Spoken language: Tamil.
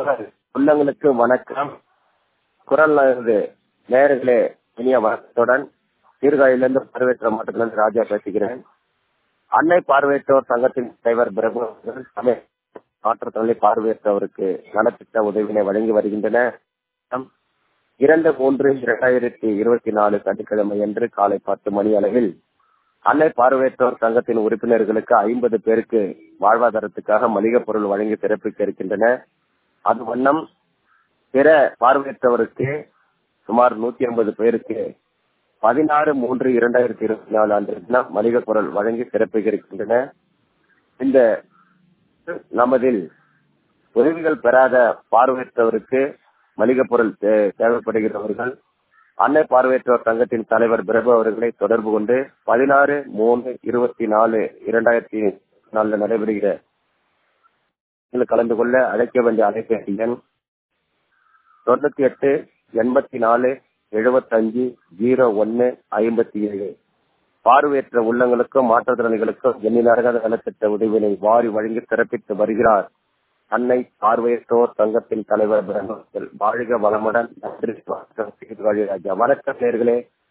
உள்ளங்களுக்கு வணக்கம் குரல் இருந்து நேர்களே இனிய வணக்கத்துடன் சீர்காழியிலிருந்து பார்வையற்ற மாவட்டத்திலிருந்து ராஜா பேசுகிறேன் அன்னை பார்வையற்றோர் சங்கத்தின் தலைவர் பிரபு அவர்கள் தமிழ் மாற்றுத்திறனை பார்வையற்றவருக்கு நலத்திட்ட உதவினை வழங்கி வருகின்றன இரண்டு மூன்று இரண்டாயிரத்தி இருபத்தி நாலு சனிக்கிழமை அன்று காலை பத்து மணி அளவில் அன்னை பார்வையற்றோர் சங்கத்தின் உறுப்பினர்களுக்கு ஐம்பது பேருக்கு வாழ்வாதாரத்துக்காக மளிகை பொருள் வழங்கி சிறப்பிக்க இருக்கின்றன அது வண்ணம் பிற பார்வையற்றவருக்கு சுமார் நூத்தி ஐம்பது பேருக்கு பதினாறு மூன்று இரண்டாயிரத்தி இருபத்தி நாலு அன்று தினம் மளிகை பொருள் வழங்கி சிறப்பிக்க இருக்கின்றன இந்த நமதில் உதவிகள் பெறாத பார்வையற்றவருக்கு மளிகை பொருள் தேவைப்படுகிறவர்கள் அன்னை பார்வையற்றோர் சங்கத்தின் தலைவர் பிரபு அவர்களை தொடர்பு கொண்டு பதினாறு மூணு இருபத்தி நாலு இரண்டாயிரத்தி நாலுல நடைபெறுகிற கலந்து கொள்ள அழைக்க வேண்டிய அழைப்பு எண் தொண்ணூத்தி எட்டு எண்பத்தி நாலு எழுபத்தஞ்சு ஜீரோ ஒன்னு ஐம்பத்தி ஏழு பார்வையற்ற உள்ளங்களுக்கும் மாற்றுத்திறனிகளுக்கும் எண்ணிலாக நலத்திட்ட உதவினை வாரி வழங்கி சிறப்பித்து வருகிறார் அன்னை பார்வையற்றோர் சங்கத்தின் தலைவர் வாழ்க வளமுடன் நன்றி ராஜா வணக்கம் நேர்களே